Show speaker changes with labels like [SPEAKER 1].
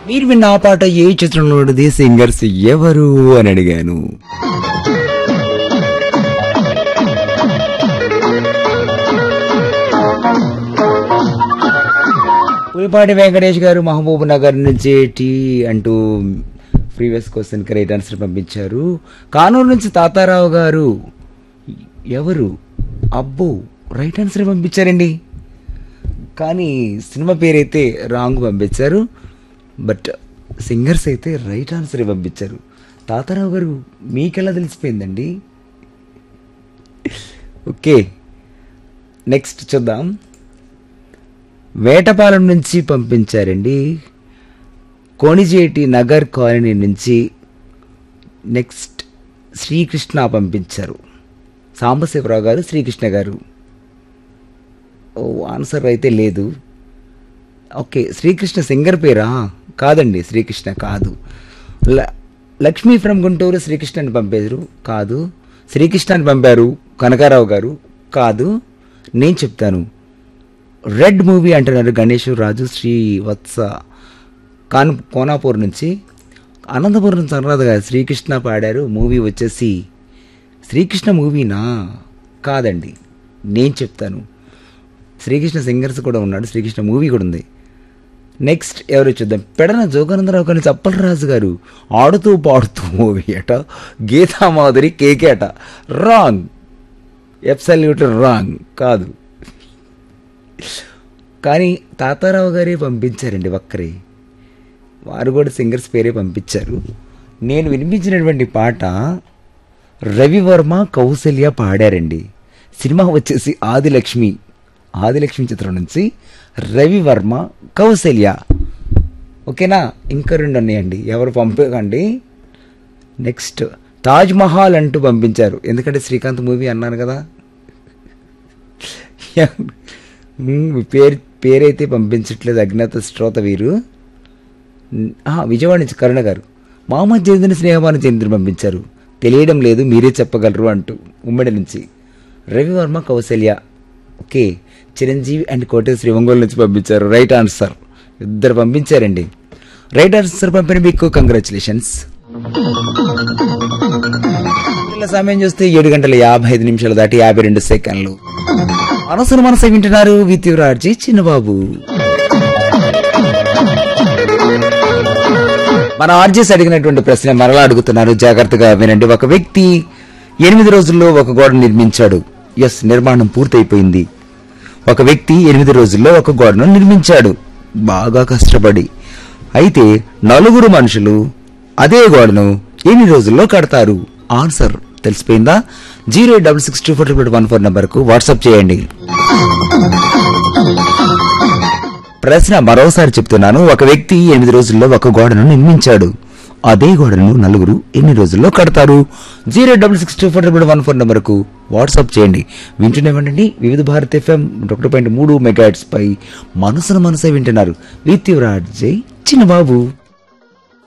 [SPEAKER 1] మీరు విన్న ఆ పాట ఏ చిత్రంలోనిది సింగర్స్ ఎవరు అని అడిగాను పులిపాటి వెంకటేష్ గారు మహబూబ్ నగర్ నుంచి టీ అంటూ ప్రీవియస్ క్వశ్చన్ కి రైట్ ఆన్సర్ పంపించారు కానూరు నుంచి తాతారావు గారు ఎవరు అబ్బో రైట్ ఆన్సర్ పంపించారండి కానీ సినిమా పేరైతే రాంగ్ పంపించారు బట్ సింగర్స్ అయితే రైట్ ఆన్సర్ పంపించారు తాతారావు గారు మీకెలా తెలిసిపోయిందండి ఓకే నెక్స్ట్ చూద్దాం వేటపాలెం నుంచి పంపించారండి కోణిజేటి నగర్ కాలనీ నుంచి నెక్స్ట్ శ్రీకృష్ణ పంపించారు సాంబశివరావు గారు శ్రీకృష్ణ గారు ఓ ఆన్సర్ అయితే లేదు ఓకే శ్రీకృష్ణ సింగర్ పేరా కాదండి శ్రీకృష్ణ కాదు ల- లక్ష్మీ ఫ్రమ్ గుంటూరు శ్రీకృష్ణ అని పంపారు కాదు శ్రీకృష్ణ అని పంపారు కనకారావు గారు కాదు నేను చెప్తాను రెడ్ మూవీ అంటున్నారు గణేష్ రాజు శ్రీవత్స కాన్ కోనాపూర్ నుంచి అనంతపురం నుంచి అనురాధ గారు శ్రీకృష్ణ పాడారు మూవీ వచ్చేసి శ్రీకృష్ణ మూవీనా కాదండి నేను చెప్తాను శ్రీకృష్ణ సింగర్స్ కూడా ఉన్నాడు శ్రీకృష్ణ మూవీ కూడా ఉంది నెక్స్ట్ ఎవరు చూద్దాం పెడన జోగానందరావు కానీ చప్పలరాజు గారు ఆడుతూ పాడుతూ మూవీ అట గీతామాధురి కేకే అట రాంగ్ ఎబ్సల్యూట్ రాంగ్ కాదు కానీ తాతారావు గారే పంపించారండి ఒక్కరే వారు కూడా సింగర్స్ పేరే పంపించారు నేను వినిపించినటువంటి పాట రవివర్మ కౌసల్య పాడారండి సినిమా వచ్చేసి ఆదిలక్ష్మి ఆదిలక్ష్మి చిత్రం నుంచి రవివర్మ కౌసల్య ఓకేనా ఇంకా రెండు ఉన్నాయండి ఎవరు పంపకండి నెక్స్ట్ తాజ్ మహల్ అంటూ పంపించారు ఎందుకంటే శ్రీకాంత్ మూవీ అన్నాను కదా మ్మ్, మీ పేరు పేరైతే పంపించట్లేదు అజ్ఞాత శ్రోత వీరు ఆ, విజయవాడ నుంచి కరుణ గారు మహమ్మద్ జైదుని స్నేహమాన చంద్రుని పంపించారు తెలియడం లేదు మీరే చెప్పగలరు అంటూ ఉమ్మడి నుంచి రవివర్మ కౌసల్య ఓకే చిరంజీవి అండ్ కోటేశ్వరి ఒంగోలు నుంచి పంపించారు రైట్ ఆన్సర్ ఇద్దరు పంపించారండి రైట్ ఆన్సర్ పంపిన మీకు కంగ్రాచులేషన్స్ ఇలా సమయం చూస్తే ఏడు గంటల యాభై ఐదు నిమిషాలు దాటి యాభై రెండు సెకండ్లు మనసును మనసు వింటున్నారు విత్ యువరాజీ చిన్నబాబు మన ఆర్జెస్ అడిగినటువంటి ప్రశ్న మరలా అడుగుతున్నారు జాగ్రత్తగా వినండి ఒక వ్యక్తి ఎనిమిది రోజుల్లో ఒక గోడ నిర్మించాడు ఎస్ నిర్మాణం పూర్తయిపోయింది ఒక వ్యక్తి ఎనిమిది రోజుల్లో ఒక గోడను నిర్మించాడు బాగా కష్టపడి అయితే నలుగురు మనుషులు అదే గోడను ఎన్ని రోజుల్లో కడతారు ఆన్సర్ తెలిసిపోయిందా zero double six two four triple one four నంబర్కు వాట్సాప్ చేయండి ప్రశ్న మరోసారి చెప్తున్నాను ఒక వ్యక్తి ఎనిమిది రోజుల్లో ఒక గోడను నిర్మించాడు అదే గోడను నలుగురు ఎన్ని రోజుల్లో కడతారు zero double six two four one four నెంబర్కు వాట్సాప్ చేయండి వింటూనే ఉండండి వివిధ భారత్ ఎఫ్ఎం ఒకటి పాయింట్ మూడు మెగాట్స్ పై మనసును మనసే వింటున్నారు విత్ యువరాజ్ జై చిన్నబాబు